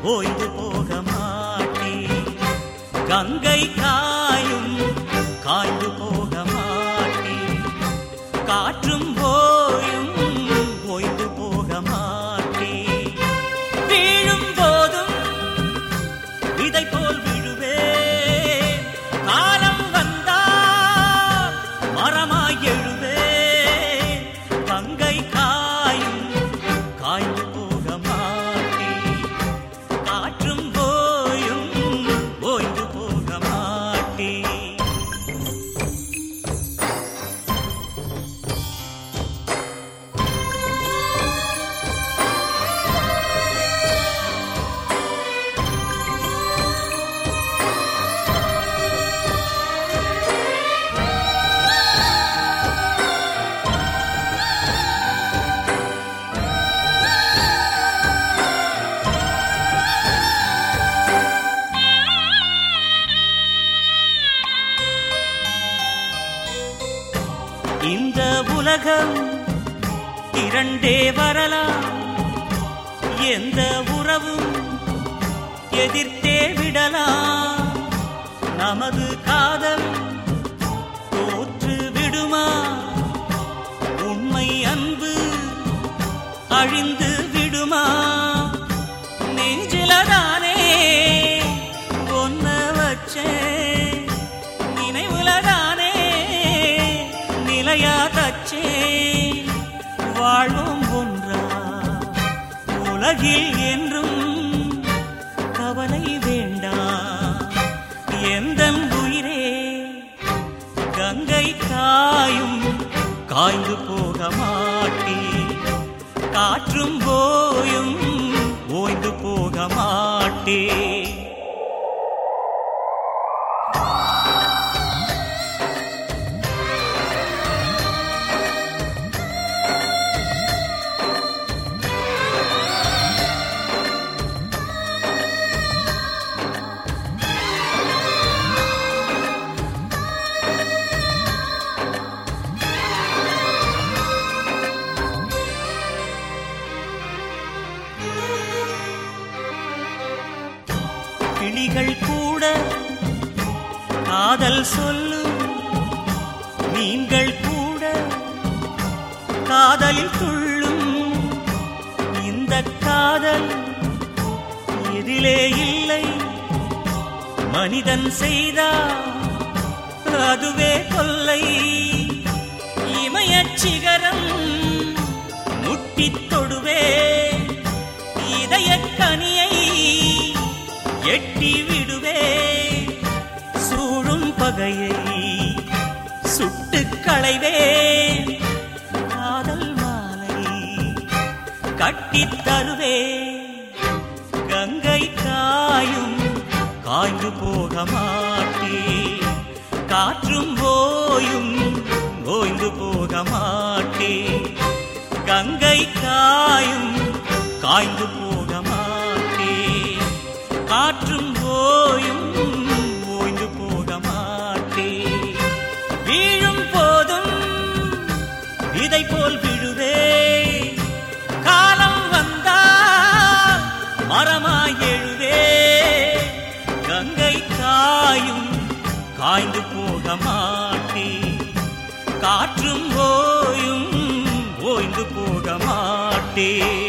ஓய்ந்து போக மாட்டேன் கங்கை காயும் காய்ந்து போக மாட்டேன் காற்றும் போயும் ஓய்ந்து போக மாட்டேன் வீழும் போதும் விதை போல் விழுவேன் காலம் வந்தால் மரமாய் எழுவேன் கங்கை காயும் காய்ந்து போக மாட்டேன் காற்றும் போயும் ஓய்ந்து போக மாட்டேன் இந்த உலகம் இரண்டே வரலாம் எந்த உறவும் எதிர்த்தே விடலாம் நமது காதல் தோற்று விடுமா உண்மை அன்பு அழிந்து விடுமா நெஞ்சிலதானே ஒன்ன வச்சேன் நினைவுலதானே நிலையா தச்சேன் வாழ்வும் ஒன்றா உலகில் என்றும் கவலை வேண்டாம் எந்த உயிரே கங்கை காயும் காய்ந்து போக மாட்டே காற்றும் போயும் ஓய்ந்து போக மாட்டே கிளிகள் கூட காதல் சொல்லும் மீன்கள் கூட காதலில் துள்ளும் இந்த காதல் எதிலே இல்லை மனிதன் செய்தா அதுவே கொல்லை இமயச் சிகரம் முட்டித் தொடுவே இதயக் கனியை எட்டி விடுவே சூழும் பகையை சுட்டுக் களைவே காதல் மாலை கட்டித் தருவே கங்கை காயும் காய்ந்து போக மாட்டே காற்றும் போயும் ஓய்ந்து போக மாட்டே கங்கை காயும் காய்ந்து போக மாட்டே காற்றும் போயும் ஓய்ந்து போக மாட்டே வீழும் போதும் விதை போல் விழுவே காலம் வந்தால் மரமாய் எழுவே கங்கை காயும் காய்ந்து போக மாட்டே காற்றும் ஓயும் ஓய்ந்து போக மாட்டே